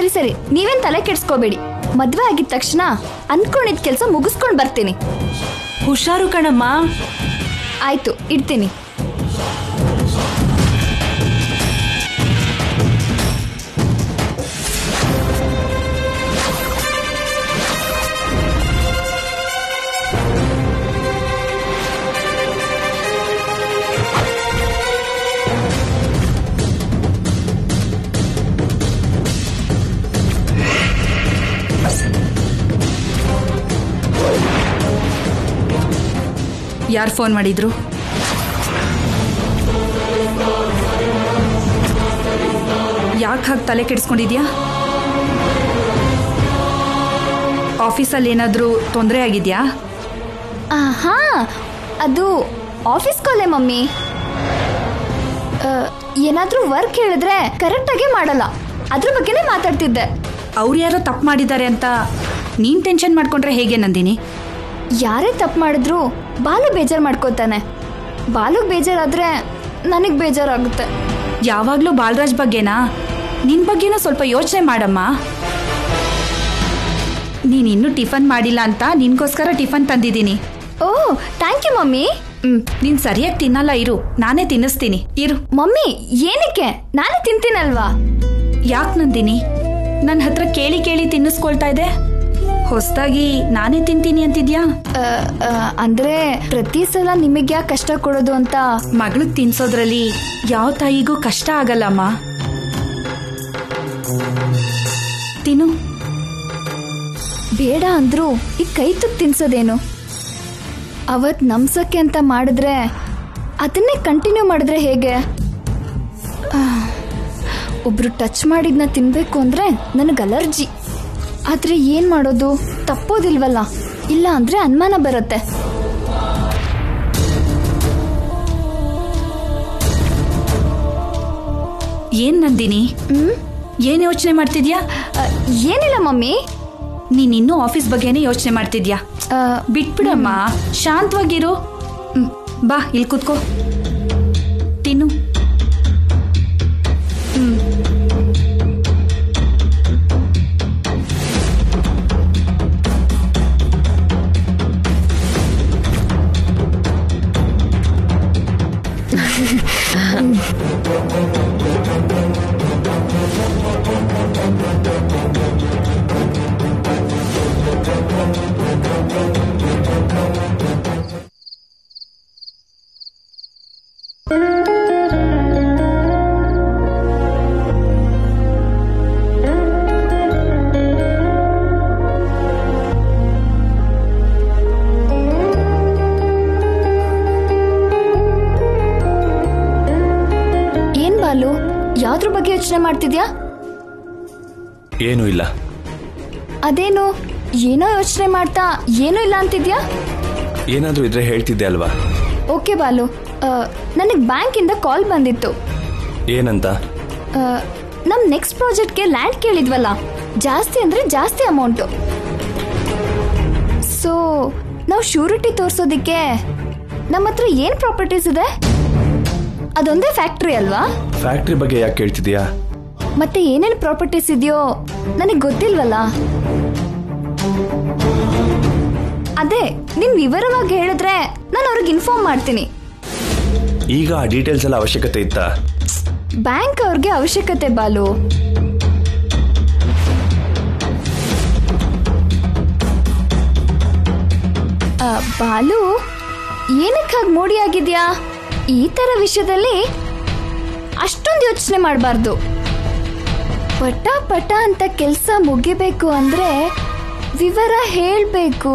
ಸರಿ ಸರಿ ನೀವೇನ್ ತಲೆ ಕೆಡ್ಸ್ಕೋಬೇಡಿ ಮದ್ವೆ ಆಗಿದ ತಕ್ಷಣ ಅನ್ಕೊಂಡಿದ್ ಕೆಲಸ ಮುಗಿಸ್ಕೊಂಡ್ ಬರ್ತೀನಿ ಹುಷಾರು ಕಣಮ್ಮ ಆಯ್ತು ಇಡ್ತೀನಿ ಯಾರು ಫೋನ್ ಮಾಡಿದ್ರು ಯಾಕೆ ಹಾಗೆ ತಲೆ ಕೆಡಿಸ್ಕೊಂಡಿದ್ಯಾ ಆಫೀಸಲ್ಲಿ ಏನಾದರೂ ತೊಂದರೆ ಆಗಿದೆಯಾ ಹಾ ಅದು ಆಫೀಸ್ ಕಾಲೇ ಮಮ್ಮಿ ಆ, ಏನಾದ್ರೂ ವರ್ಕ್ ಹೇಳಿದ್ರೆ ಕರೆಕ್ಟಾಗಿ ಮಾಡಲ್ಲ ಅದ್ರ ಬಗ್ಗೆನೇ ಮಾತಾಡ್ತಿದ್ದೆ ಅವ್ರು ಯಾರೋ ತಪ್ಪು ಮಾಡಿದ್ದಾರೆ ಅಂತ ನೀನು ಟೆನ್ಷನ್ ಮಾಡ್ಕೊಂಡ್ರೆ ಹೇಗೆ ನಂದಿನಿ ಯಾರೇ ತಪ್ಪು ಮಾಡಿದ್ರು ಬಾಲು ಬೇಜಾರು ಮಾಡ್ಕೋತಾನೆ ಬಾಲುಗ್ ಬೇಜಾರಾದ್ರೆ ನನಗೆ ಬೇಜಾರಾಗುತ್ತೆ ಯಾವಾಗಲೂ ಬಾಲರಾಜ್ ಬಗ್ಗೆನಾ ನಿನ್ನ ಬಗ್ಗೆನೂ ಸ್ವಲ್ಪ ಯೋಚನೆ ಮಾಡಮ್ಮ ನೀನು ಇನ್ನೂ ಟಿಫನ್ ಮಾಡಿಲ್ಲ ಅಂತ ನಿನ್ಗೋಸ್ಕರ ಟಿಫನ್ ತಂದಿದ್ದೀನಿ oh thank you mummy hmm ನೀನು ಸರಿಯಾಗಿ ತಿನ್ನಲ್ಲ ಇರು ನಾನೇ ತಿನ್ನಿಸ್ತೀನಿ ಇರು ಮಮ್ಮಿ ಏನಕ್ಕೆ ನಾನೇ ತಿಂತೀನಲ್ವಾ ಯಾಕೆ ನಂದಿನಿ ನನ್ನ ಹತ್ರ ಕೇಳಿ ಕೇಳಿ ತಿನ್ನಿಸ್ಕೊಳ್ತಾ ಇದೆ ಹೊಸದಾಗಿ ನಾನೇ ತಿಂತೀನಿ ಅಂತಿದ್ಯಾ ಆ, ಆ, ಅಂದ್ರೆ ಪ್ರತಿ ಸಲ ನಿಮಗೆ ಯಾಕೆ ಕಷ್ಟ ಕೊಡೋದು ಅಂತ ಮಗಳಿಗೆ ತಿನ್ಸೋದ್ರಲ್ಲಿ ಯಾವ ತಾಯಿಗೂ ಕಷ್ಟ ಆಗಲ್ಲಮ್ಮ ತಿನ್ನು ಬೇಡ ಅಂದ್ರು ಈ ಕೈ ತುತ್ತು ತಿನ್ಸೋದೇನು ಅವತ್ ನಮ್ಸಕ್ಕೆ ಅಂತ ಮಾಡಿದ್ರೆ ಅದನ್ನೇ ಕಂಟಿನ್ಯೂ ಮಾಡಿದ್ರೆ ಹೇಗೆ ಆ, ಒಬ್ರು ಟಚ್ ಮಾಡಿದ್ನ ತಿನ್ಬೇಕು ಅಂದ್ರೆ ನನಗೆ ಅಲರ್ಜಿ ಆದ್ರೆ ಏನ್ ಮಾಡೋದು ತಪ್ಪೋದಿಲ್ವಲ್ಲ ಇಲ್ಲ ಅಂದ್ರೆ ಅನುಮಾನ ಬರುತ್ತೆ ಏನ್ ನಂದಿನಿ ಹ್ಮ್ ಏನ್ ಯೋಚನೆ ಮಾಡ್ತಿದ್ಯಾ ಆ, ಏನಿಲ್ಲ ಮಮ್ಮಿ ನೀನ್ ಇನ್ನೂ ಆಫೀಸ್ ಬಗ್ಗೆನೇ ಯೋಚನೆ ಮಾಡ್ತಿದ್ಯಾ ಆ, ಬಿಟ್ಬಿಡಮ್ಮ ಶಾಂತವಾಗಿರು ಹ್ಮ್, ಬಾ ಇಲ್ಲಿ ಕೂತ್ಕೋ ತಿನ್ನು ಹ್ಮ್ ಏನ್ ಬಾಲು ಯಾವ್ದ್ರ ಬಗ್ಗೆ ಯೋಚನೆ ಮಾಡ್ತಿದ್ಯಾ ಏನೂ ಇಲ್ಲ ಅದೇನು ಏನೋ ಯೋಚನೆ ಮಾಡ್ತಾ ಏನೂ ಇಲ್ಲ ಅಂತಿದ್ಯಾ ಏನಾದರೂ ಇದ್ರೆ ಹೇಳ್ತಿದ್ದೆ ಅಲ್ವಾ ಓಕೆ ಬಾಲು ನನಗೆ ಬ್ಯಾಂಕಿಂದ ಕಾಲ್ ಬಂದಿತ್ತು ಏನಂತ ಆ, ನಮ್ ನೆಕ್ಸ್ಟ್ ಪ್ರಾಜೆಕ್ಟ್ಗೆ ಲ್ಯಾಂಡ್ ಕೇಳಿದ್ವಲ್ಲ ಜಾಸ್ತಿ ಅಂದ್ರೆ ಜಾಸ್ತಿ ಅಮೌಂಟು ಸೊ ನಾವು ಶ್ಯೂರಿಟಿ ತೋರ್ಸೋದಿಕ್ಕೆ ನಮ್ಮ ಹತ್ರ ಏನ್ ಪ್ರಾಪರ್ಟೀಸ್ ಇದೆ ಅದೊಂದೇ ಫ್ಯಾಕ್ಟ್ರಿ ಅಲ್ವಾ ಫ್ಯಾಕ್ಟ್ರಿ ಬಗ್ಗೆ ಯಾಕೆ ಕೇಳ್ತಿದ್ಯಾ ಮತ್ತೆ ಏನೇನು ಪ್ರಾಪರ್ಟೀಸ್ ಇದೆಯೋ ನನಗೆ ಗೊತ್ತಿಲ್ವಲ್ಲ ಅದೇ ನೀನ್ ವಿವರವಾಗಿ ಹೇಳಿದ್ರೆ ನಾನು ಅವ್ರಿಗೆ ಇನ್ಫಾರ್ಮ್ ಮಾಡ್ತೀನಿ ಈಗ ಆ ಡೀಟೇಲ್ಸ್ ಎಲ್ಲ ಅವಶ್ಯಕತೆ ಇತ್ತಾ ಬ್ಯಾಂಕ್ ಅವ್ರಿಗೆ ಅವಶ್ಯಕತೆ ಬಾಲು ಆ, ಬಾಲು ಏನಕ್ಕೆ ಹಾಗೆ ಮೋಡಿ ಆಗಿದ್ಯಾ ಈ ತರ ವಿಷಯದಲ್ಲಿ ಅಷ್ಟೊಂದು ಯೋಚನೆ ಮಾಡಬಾರ್ದು ಪಟ ಪಟ ಅಂತ ಕೆಲಸ ಮುಗಿಬೇಕು ಅಂದ್ರೆ ವಿವರ ಹೇಳಬೇಕು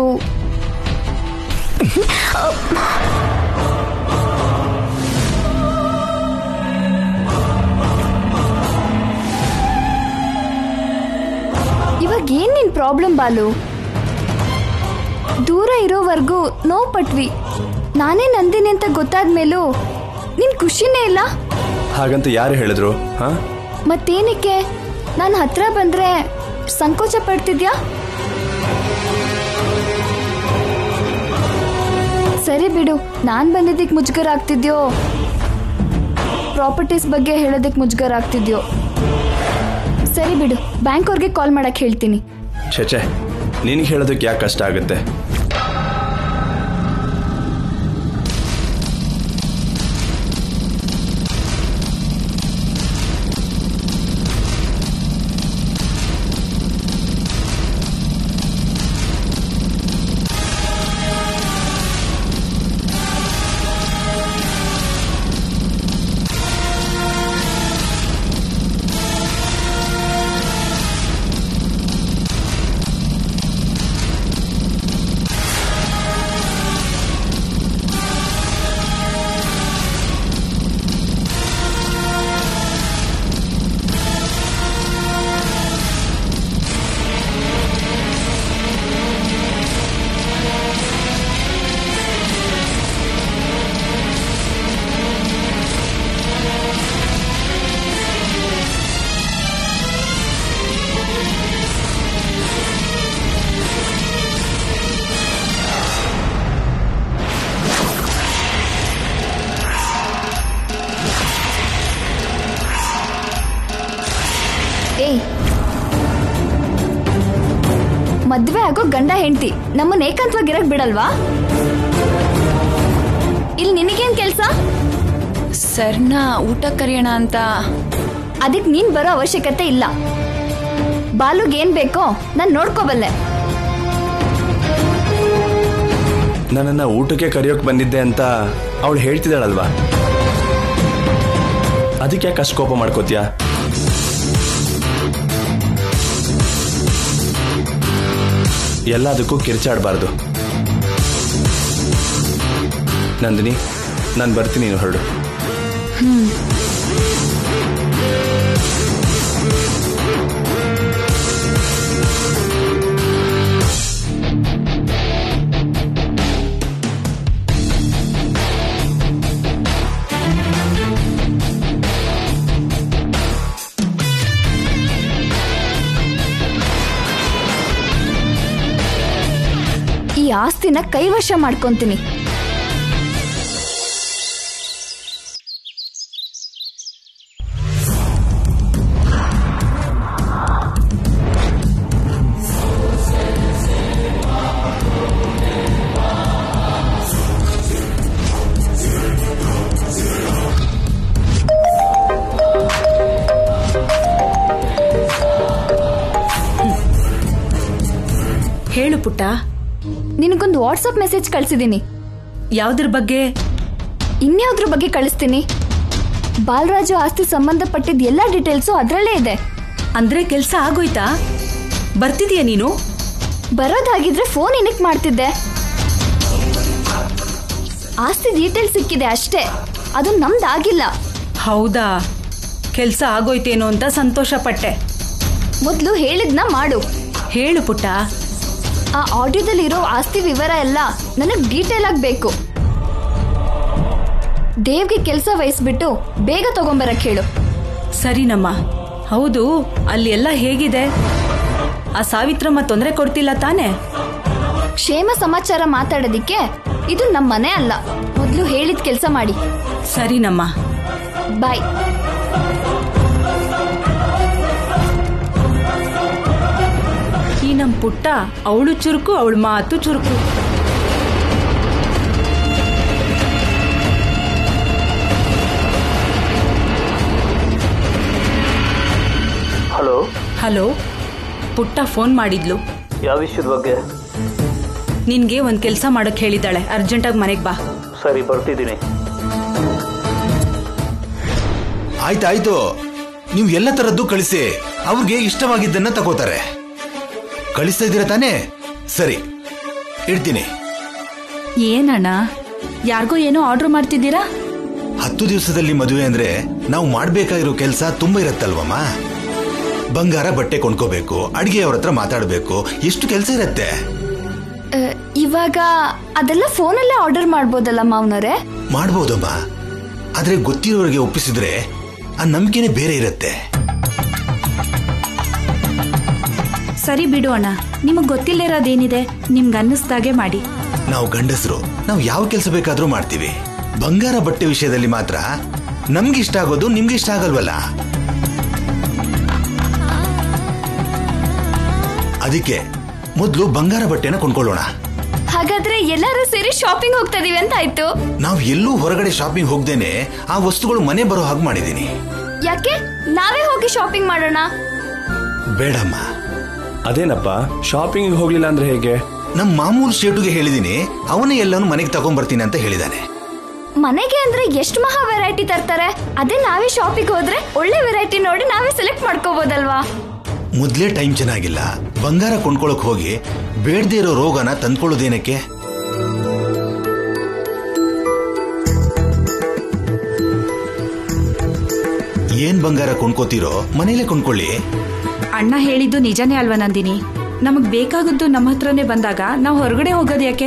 ಇವಾಗ ಏನ್ ನಿನ್ ಪ್ರಾಬ್ಲಮ್ ಬಾಲು ದೂರ ಇರೋವರೆಗೂ ನೋವು ಪಟ್ವಿ ನಾನೇ ನಂದಿನಿ ಅಂತ ಗೊತ್ತಾದ್ಮೇಲೂ ನಿನ್ ಖುಷಿನೇ ಇಲ್ಲ ಹಾಗಂತ ಯಾರು ಹೇಳಿದ್ರು ಹಾ ಮತ್ತೇನಕ್ಕೆ ನಾನು ಹತ್ರ ಬಂದ್ರೆ ಸಂಕೋಚ ಪಡ್ತಿದ್ಯಾ ಸರಿ ಬಿಡು ನಾನ್ ಬಂದಿದ್ದಕ್ಕೆ ಮುಜುಗರ ಆಗ್ತಿದ್ಯೋ ಪ್ರಾಪರ್ಟೀಸ್ ಬಗ್ಗೆ ಹೇಳೋದಕ್ಕೆ ಮುಜುಗರ ಆಗ್ತಿದ್ಯೋ ಸರಿ ಬಿಡು ಬ್ಯಾಂಕ್ ಅವ್ರಿಗೆ ಕಾಲ್ ಮಾಡಕ್ ಹೇಳ್ತೀನಿ ಛೆಛೆ ನಿನಗೆ ಹೇಳೋದಕ್ಕೆ ಯಾಕೆ ಕಷ್ಟ ಆಗುತ್ತೆ ಏಯ್ ಮದ್ವೆ ಆಗೋ ಗಂಡ ಹೆಂಡತಿ ನಮ್ಮನ್ನ ಏಕಾಂತವಾಗಿರಕ್ ಬಿಡಲ್ವಾ ಇಲ್ಲಿ ನಿನಗೇನ್ ಕೆಲ್ಸ ಸರ್ನ ಊಟ ಕರೆಯೋಣ ಅಂತ ಅದಕ್ ನೀನ್ ಬರೋ ಅವಶ್ಯಕತೆ ಇಲ್ಲ ಬಾಲುಗ್ ಏನ್ ಬೇಕೋ ನಾನ್ ನೋಡ್ಕೋಬಲ್ಲೆ ನನ್ನನ್ನು ಊಟಕ್ಕೆ ಕರೆಯೋಕೆ ಬಂದಿದ್ದೆ ಅಂತ ಅವಳು ಹೇಳ್ತಿದ್ದಾಳಲ್ವಾ ಅದಕ್ಕೆ ಯಾಕೆ ಅಷ್ಟು ಕೋಪ ಮಾಡ್ಕೋತೀಯಾ ಎಲ್ಲದಕ್ಕೂ ಕಿರ್ಚಾಡಬಾರ್ದು ನಂದಿನಿ ನಾನು ಬರ್ತೀನಿ ನೀನು ಹೊರಡು ಈ ಆಸ್ತಿನ ಕೈವಶ ಮಾಡ್ಕೊಂತೀನಿ ಹೇಳು ಪುಟ್ಟ ನಿನಗೊಂದು ವಾಟ್ಸಪ್ ಮೆಸೇಜ್ ಕಳ್ಸಿದೀನಿ ಯಾವ್ದ್ರ ಬಗ್ಗೆ ಇನ್ಯಾವ್ದ್ರ ಬಗ್ಗೆ ಕಳಿಸ್ತೀನಿ ಬಾಲರಾಜು ಆಸ್ತಿ ಸಂಬಂಧಪಟ್ಟಿದ್ದ ಎಲ್ಲ ಡೀಟೇಲ್ಸು ಅದರಲ್ಲೇ ಇದೆ ಅಂದ್ರೆ ಕೆಲ್ಸ ಆಗೋಯ್ತಾ ಬರ್ತಿದೀಯ ನೀನು ಬರೋದಾಗಿದ್ರೆ ಫೋನ್ ಏನಕ್ಕೆ ಮಾಡ್ತಿದ್ದೆ ಆಸ್ತಿ ಡೀಟೇಲ್ಸ್ ಸಿಕ್ಕಿದೆ ಅಷ್ಟೇ ಅದು ನಮ್ದಾಗಿಲ್ಲ ಹೌದಾ ಕೆಲ್ಸ ಆಗೋಯ್ತೇನೋ ಅಂತ ಸಂತೋಷ ಪಟ್ಟೆ ಮೊದಲು ಹೇಳಿದ್ನ ಮಾಡು ಹೇಳು ಪುಟ್ಟ ಆ ಆಡಿಯೋದಲ್ಲಿರೋ ಆಸ್ತಿ ವಿವರ ಎಲ್ಲ ನನಗೆ ಡೀಟೇಲ್ ಆಗಿ ಬೇಕು ದೇವ್ಗೆ ಕೆಲಸ ವಹಿಸ್ಬಿಟ್ಟು ಬೇಗ ತಗೊಂಬರಕ್ ಹೇಳು ಸರಿನಮ್ಮ ಹೌದು ಅಲ್ಲಿ ಎಲ್ಲ ಹೇಗಿದೆ ಆ ಸಾವಿತ್ರಮ್ಮ ತೊಂದರೆ ಕೊಡ್ತಿಲ್ಲ ತಾನೇ ಕ್ಷೇಮ ಸಮಾಚಾರ ಮಾತಾಡೋದಿಕ್ಕೆ ಇದು ನಮ್ಮ ಮನೆ ಅಲ್ಲ ಮೊದಲು ಹೇಳಿದ ಕೆಲಸ ಮಾಡಿ ಸರಿನಮ್ಮ ಬಾಯ್ ಈ ನಮ್ ಪುಟ್ಟ ಅವಳು ಚುರುಕು ಅವಳ ಮಾತು ಚುರುಕು ಹಲೋ ಹಲೋ ಪುಟ್ಟ ಫೋನ್ ಮಾಡಿದ್ಲು ಯಾವ ವಿಷಯದ ಬಗ್ಗೆ ನಿನ್ಗೆ ಒಂದ್ ಕೆಲ್ಸ ಮಾಡಕ್ ಹೇಳಿದ್ದಾಳೆ ಅರ್ಜೆಂಟಾಗಿ ಮನೆಗ್ ಬಾ ಸರಿ ಬರ್ತಿದ್ದೀನಿ ಆಯ್ತಾಯ್ತು ನೀವು ಎಲ್ಲ ತರದ್ದು ಕಳಿಸಿ ಅವ್ರಿಗೆ ಇಷ್ಟವಾಗಿದ್ದನ್ನ ತಗೋತಾರೆ ಕಳಿಸ್ತಾ ಇದ್ದೀರಾ ತಾನೇ ಸರಿ ಇಡ್ತೀನಿ ಏನಣ್ಣ ಯಾರಿಗೋ ಏನೋ ಆರ್ಡರ್ ಮಾಡ್ತಿದ್ದೀರಾ ಹತ್ತು ದಿವಸದಲ್ಲಿ ಮದುವೆ ಅಂದ್ರೆ ನಾವು ಮಾಡ್ಬೇಕಾಗಿರೋ ಕೆಲಸ ತುಂಬಾ ಇರತ್ತಲ್ವಮ್ಮ ಬಂಗಾರ ಬಟ್ಟೆ ಕೊಂಡ್ಕೋಬೇಕು ಅಡಿಗೆಯವ್ರ ಹತ್ರ ಮಾತಾಡ್ಬೇಕು ಎಷ್ಟು ಕೆಲಸ ಇರತ್ತೆ ಅ, ಇವಾಗ ಅದೆಲ್ಲ ಫೋನಲ್ಲೇ ಆರ್ಡರ್ ಮಾಡ್ಬೋದಲ್ಲ ಮಾವನವ್ರೆ ಮಾಡ್ಬೋದಮ್ಮ ಆದ್ರೆ ಗೊತ್ತಿರೋರಿಗೆ ಒಪ್ಪಿಸಿದ್ರೆ ಆ ನಂಬಿಕೆನೇ ಬೇರೆ ಇರತ್ತೆ ಸರಿ ಬಿಡು ಅಣ್ಣ ನಿಮಗ್ ಗೊತ್ತಿಲ್ಲದಿರೋದೇನಿದೆ ನಿಮ್ಗೆ ಅನ್ನಿಸ್ದಾಗೆ ಮಾಡಿ ನಾವು ಗಂಡಸರು ನಾವು ಯಾವ ಕೆಲಸ ಬೇಕಾದ್ರೂ ಮಾಡ್ತೀವಿ ಬಂಗಾರ ಬಟ್ಟೆ ವಿಷಯದಲ್ಲಿ ಮಾತ್ರ ನಮ್ಗೆ ಇಷ್ಟ ಆಗೋದು ನಿಮ್ಗೆ ಇಷ್ಟ ಆಗಲ್ವಲ್ಲ ಅದಕ್ಕೆ ಮೊದಲು ಬಂಗಾರ ಬಟ್ಟೆನ ಕೊಂಡ್ಕೊಳ್ಳೋಣ ಹಾಗಾದ್ರೆ ಎಲ್ಲರೂ ಸೇರಿ ಶಾಪಿಂಗ್ ಹೋಗ್ತಾ ಇದೀವಿ ಅಂತ ಆಯ್ತು ನಾವು ಎಲ್ಲೂ ಹೊರಗಡೆ ಶಾಪಿಂಗ್ ಹೋಗ್ದೇನೆ ಆ ವಸ್ತುಗಳು ಮನೆ ಬರೋ ಹಾಗೆ ಮಾಡಿದೀನಿ ಯಾಕೆ ನಾವೇ ಹೋಗಿ ಶಾಪಿಂಗ್ ಮಾಡೋಣ ಬೇಡಮ್ಮ ಅದೇನಪ್ಪ ಶಾಪಿಂಗ್ ಹೋಗ್ಲಿಲ್ಲ ಅಂದ್ರೆ ಹೇಗೆ ನಮ್ ಮಾಮೂಲು ಶೇಟುಗೆ ಹೇಳಿದೀನಿ ಅವನೇ ಎಲ್ಲಾನು ಮನೆಗೆ ತಗೊಂಡ್ಬರ್ತೀನಿ ಅಂತ ಹೇಳಿದಾನೆ ಮನೆಗೆ ಅಂದ್ರೆ ಎಷ್ಟು ಮಹಾ ವೆರೈಟಿ ತರ್ತಾರೆ ಅದೇ ನಾವೇ ಶಾಪಿಂಗ್ ಹೋದ್ರೆ ಒಳ್ಳೆ ವೆರೈಟಿ ನೋಡಿ ನಾವೇ ಸೆಲೆಕ್ಟ್ ಮಾಡ್ಕೋಬೋದಲ್ವಾ ಮೊದ್ಲೇ ಟೈಮ್ ಚೆನ್ನಾಗಿಲ್ಲ ಬಂಗಾರ ಕೊಂಡ್ಕೊಳಕ್ ಹೋಗಿ ಬೇಡದೇ ಇರೋ ರೋಗನ ತಂದ್ಕೊಳ್ಳೋದೇನಕ್ಕೆ ಏನ್ ಬಂಗಾರ ಕೊಂಡ್ಕೋತೀರೋ ಮನೇಲೆ ಕೊಂಡ್ಕೊಳ್ಳಿ ಅಣ್ಣ ಹೇಳಿದ್ದು ನಿಜನೇ ಅಲ್ವಾ ನಂದಿನಿ ನಮಗ್ ಬೇಕಾಗದ್ದು ನಮ್ಮ ಹತ್ರನೇ ಬಂದಾಗ ನಾವು ಹೊರಗಡೆ ಹೋಗೋದು ಯಾಕೆ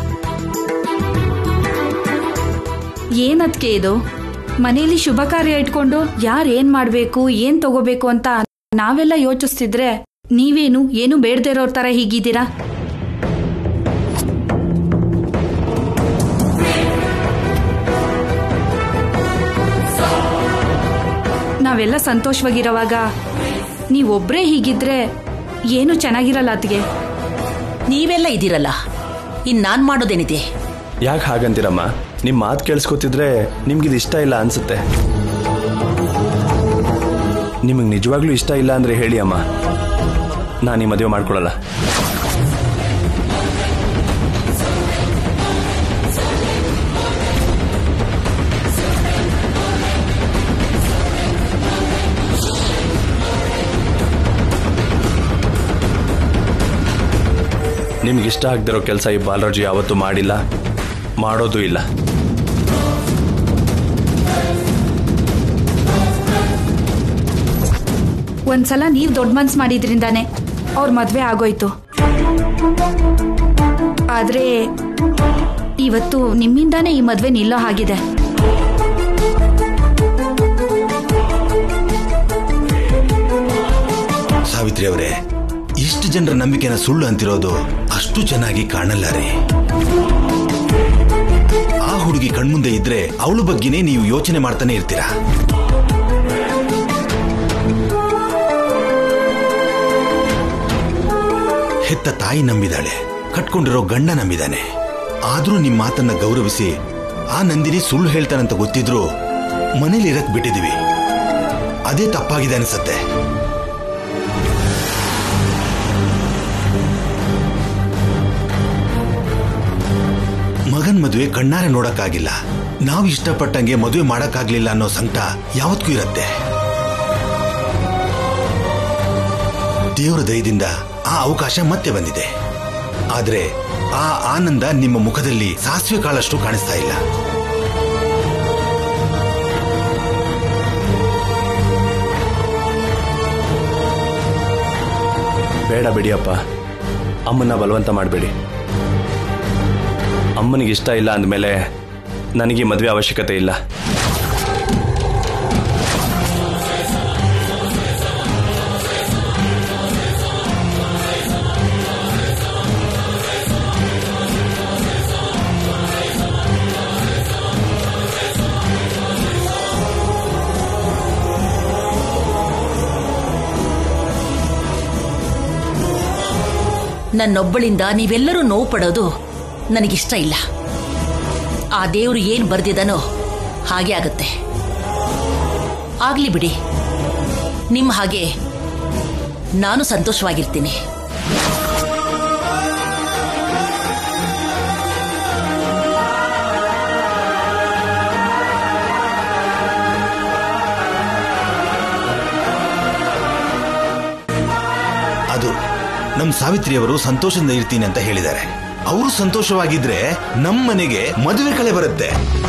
ಏನದ್ಕೆ ಇದು ಮನೆಯಲ್ಲಿ ಶುಭ ಕಾರ್ಯ ಇಟ್ಕೊಂಡು ಯಾರು ಏನ್ ಮಾಡ್ಬೇಕು ಏನ್ ತಗೋಬೇಕು ಅಂತ ನಾವೆಲ್ಲ ಯೋಚಿಸ್ತಿದ್ರೆ ನೀವೇನು ಏನು ಬೇಡದೇ ಇರೋರ್ ತರ ಹೀಗಿದ್ದೀರಾ ನಾವೆಲ್ಲ ಸಂತೋಷವಾಗಿರೋವಾಗ ನೀವೊಬ್ರೇ ಹೀಗಿದ್ರೆ ಏನು ಚೆನ್ನಾಗಿರಲ್ಲ ಅತ್ಗೆ ನೀವೆಲ್ಲ ಇದ್ದೀರಲ್ಲ ಇನ್ ನಾನ್ ಮಾಡೋದೇನಿದೆ ಯಾಕೆ ಹಾಗಂತೀರಮ್ಮ ನಿಮ್ ಮಾತು ಕೇಳಿಸ್ಕೊತಿದ್ರೆ ನಿಮ್ಗಿದು ಇಷ್ಟ ಇಲ್ಲ ಅನ್ಸುತ್ತೆ ನಿಮಗೆ ನಿಜವಾಗ್ಲೂ ಇಷ್ಟ ಇಲ್ಲ ಅಂದ್ರೆ ಹೇಳಿ ಅಮ್ಮ ನಾನು ಈ ಮದುವೆ ಮಾಡ್ಕೊಳಲ್ಲ ನಿಮ್ಗೆ ಇಷ್ಟ ಆಗದಿರೋ ಕೆಲಸ ಈ ಬಾಲರಾಜು ಯಾವತ್ತೂ ಮಾಡಿಲ್ಲ ಮಾಡೋದು ಇಲ್ಲ ಒಂದ್ಸಲ ನೀವ್ ದೊಡ್ಡ ಮನ್ಸ್ ಮಾಡಿದ್ರಿಂದಾನೆ ಅವ್ರ ಮದ್ವೆ ಆಗೋಯ್ತು ಆದ್ರೆ ಇವತ್ತು ನಿಮ್ಮಿಂದಾನೇ ಈ ಮದ್ವೆ ನಿಲ್ಲೋ ಹಾಗಿದೆ ಸಾವಿತ್ರಿ ಅವರೇ ಇಷ್ಟು ಜನರ ನಂಬಿಕೆನ ಸುಳ್ಳು ಅಂತಿರೋದು ಅಷ್ಟು ಚೆನ್ನಾಗಿ ಕಾಣಲ್ಲ ರೀ ಆ ಹುಡುಗಿ ಕಣ್ಮುಂದೆ ಇದ್ರೆ ಅವಳ ಬಗ್ಗೆನೇ ನೀವು ಯೋಚನೆ ಮಾಡ್ತಾನೆ ಇರ್ತೀರಾ ಹೆತ್ತ ತಾಯಿ ನಂಬಿದಾಳೆ ಕಟ್ಕೊಂಡಿರೋ ಗಂಡ ನಂಬಿದಾನೆ ಆದ್ರೂ ನಿಮ್ ಮಾತನ್ನ ಗೌರವಿಸಿ ಆ ನಂದಿನಿ ಸುಳ್ಳು ಹೇಳ್ತಾನಂತ ಗೊತ್ತಿದ್ರು ಮನೇಲಿ ಇರಕ್ ಬಿಟ್ಟಿದೀವಿ ಅದೇ ತಪ್ಪಾಗಿದೆ ಅನ್ಸತ್ತೆ ಮಗನ್ ಮದುವೆ ಕಣ್ಣಾರೆ ನೋಡಕ್ಕಾಗಿಲ್ಲ ನಾವು ಇಷ್ಟಪಟ್ಟಂಗೆ ಮದುವೆ ಮಾಡಕ್ಕಾಗ್ಲಿಲ್ಲ ಅನ್ನೋ ಸಂಕಟ ಯಾವತ್ತೂ ಇರತ್ತೆ ದೇವರ ದಯದಿಂದ ಆ ಅವಕಾಶ ಮತ್ತೆ ಬಂದಿದೆ ಆದ್ರೆ ಆ ಆನಂದ ನಿಮ್ಮ ಮುಖದಲ್ಲಿ ಸಾಸಿವೆ ಕಾಳಷ್ಟು ಕಾಣಿಸ್ತಾ ಇಲ್ಲ ಬೇಡ ಬಿಡಿಯಪ್ಪ ಅಮ್ಮನ್ನ ಬಲವಂತ ಮಾಡಬೇಡಿ ಅಮ್ಮನಿಗೆ ಇಷ್ಟ ಇಲ್ಲ ಅಂದಮೇಲೆ ನನಗೆ ಈ ಮದುವೆ ಅವಶ್ಯಕತೆ ಇಲ್ಲ ನನ್ನೊಬ್ಬಳಿಂದ ನೀವೆಲ್ಲರೂ ನೋವು ಪಡೋದು ನನಗಿಷ್ಟ ಇಲ್ಲ ಆ ದೇವ್ರು ಏನ್ ಬರ್ದಿದಾನೋ ಹಾಗೆ ಆಗುತ್ತೆ ಆಗ್ಲಿ ಬಿಡಿ ನಿಮ್ಮ ಹಾಗೆ ನಾನು ಸಂತೋಷವಾಗಿರ್ತೀನಿ ಅದು ನಮ್ ಸಾವಿತ್ರಿಯವರು ಸಂತೋಷದಿಂದ ಇರ್ತೀನಿ ಅಂತ ಹೇಳಿದ್ದಾರೆ ಅವರು ಸಂತೋಷವಾಗಿದ್ರೆ ನಮ್ಮ ಮನೆಗೆ ಮದುವೆ ಕಳೆ ಬರುತ್ತೆ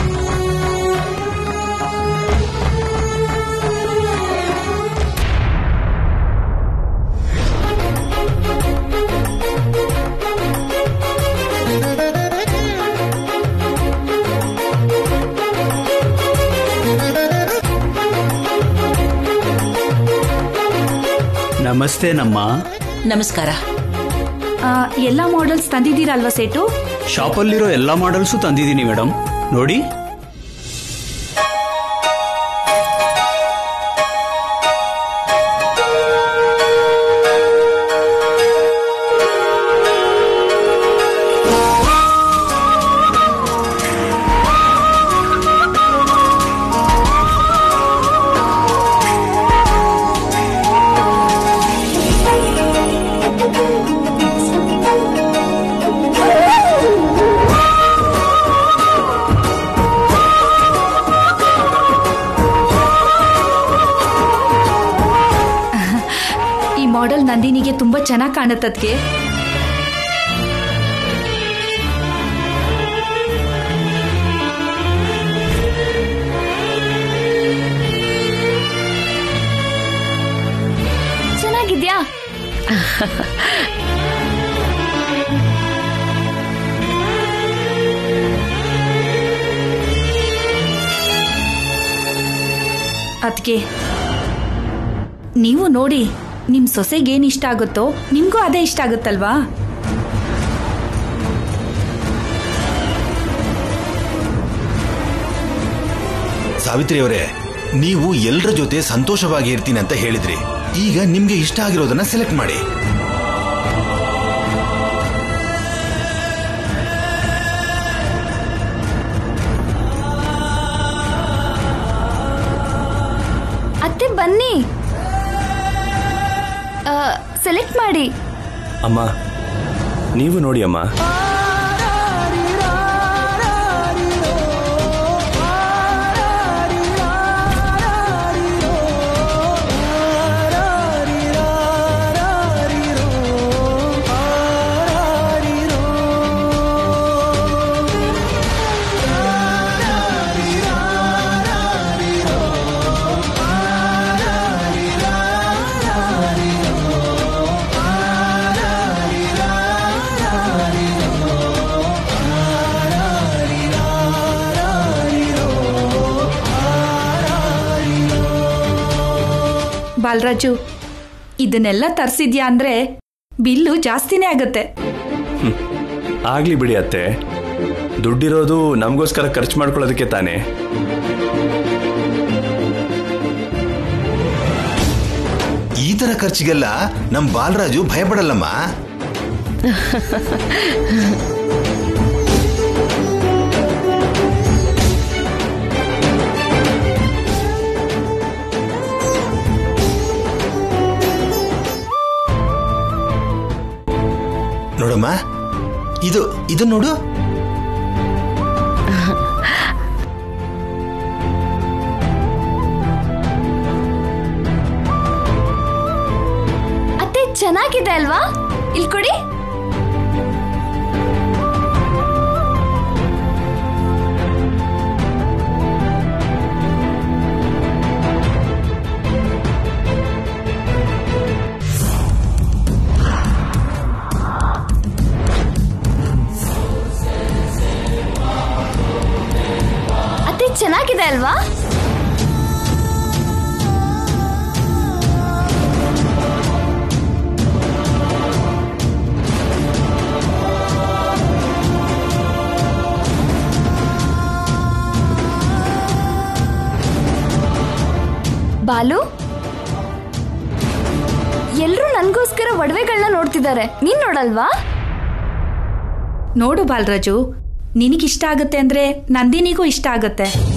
ನಮಸ್ತೆ ನಮ್ಮ ನಮಸ್ಕಾರ ಆ, ಎಲ್ಲ ಮಾಡೆಲ್ಸ್ ತಂದಿದ್ದೀರಲ್ವಾ ಸೇಟು ಶಾಪಲ್ಲಿರೋ ಎಲ್ಲ ಮಾಡೆಲ್ಸು ತಂದಿದ್ದೀನಿ ಮೇಡಮ್ ನೋಡಿ ಮಾಡೆಲ್ ನಂದಿನಿಗೆ ತುಂಬಾ ಚೆನ್ನಾಗಿ ಕಾಣತ್ತದ್ಕೆ ಚೆನ್ನಾಗಿದ್ಯಾ ಅದ್ಕೆ ನೀವು ನೋಡಿ ನಿಮ್ ಸೊಸೆಗೆ ಏನ್ ಇಷ್ಟ ಆಗುತ್ತೋ ನಿಮ್ಗೂ ಅದೇ ಇಷ್ಟ ಆಗುತ್ತಲ್ವಾ ಸಾವಿತ್ರಿ ಅವರೇ ನೀವು ಎಲ್ಲರ ಜೊತೆ ಸಂತೋಷವಾಗಿ ಇರ್ತೀನಿ ಅಂತ ಹೇಳಿದ್ರಿ ಈಗ ನಿಮ್ಗೆ ಇಷ್ಟ ಆಗಿರೋದನ್ನ ಸೆಲೆಕ್ಟ್ ಮಾಡಿ ಅತ್ತೆ ಬನ್ನಿ ಸೆಲೆಕ್ಟ್ ಮಾಡಿ ಅಮ್ಮ ನೀವು ನೋಡಿ ಅಮ್ಮ ಬಾಲರಾಜು ಇದನ್ನೆಲ್ಲ ತರ್ಸಿದ್ಯಾ ಅಂದ್ರೆ ಬಿಲ್ಲು ಜಾಸ್ತಿನೇ ಆಗತ್ತೆ ಆಗ್ಲಿ ಬಿಡಿ ಅತ್ತೆ ದುಡ್ಡಿರೋದು ನಮಗೋಸ್ಕರ ಖರ್ಚು ಮಾಡ್ಕೊಳ್ಳೋದಕ್ಕೆ ತಾನೇ ಈ ತರ ಖರ್ಚಿಗೆಲ್ಲ ನಮ್ ಬಾಲರಾಜು ಭಯಪಡಲ್ಲಮ್ಮ ನೋಡಮ್ಮ ಇದು ಇದು ನೋಡು ಅತ್ತೆ ಚೆನ್ನಾಗಿದೆ ಅಲ್ವಾ ಇಲ್ಲಿ ಕೊಡಿ ಅತ್ತೆ ಚೆನ್ನಾಗಿದೆ ಅಲ್ವಾ ಬಾಲು ಎಲ್ರೂ ನನ್ಗೋಸ್ಕರ ಒಡವೆಗಳನ್ನ ನೋಡ್ತಿದ್ದಾರೆ ನೀನ್ ನೋಡಲ್ವಾ ನೋಡು ಬಾಲರಾಜು ನಿನಗಿಷ್ಟ ಆಗುತ್ತೆ ಅಂದ್ರೆ ನಂದಿನಿಗೂ ಇಷ್ಟ ಆಗುತ್ತೆ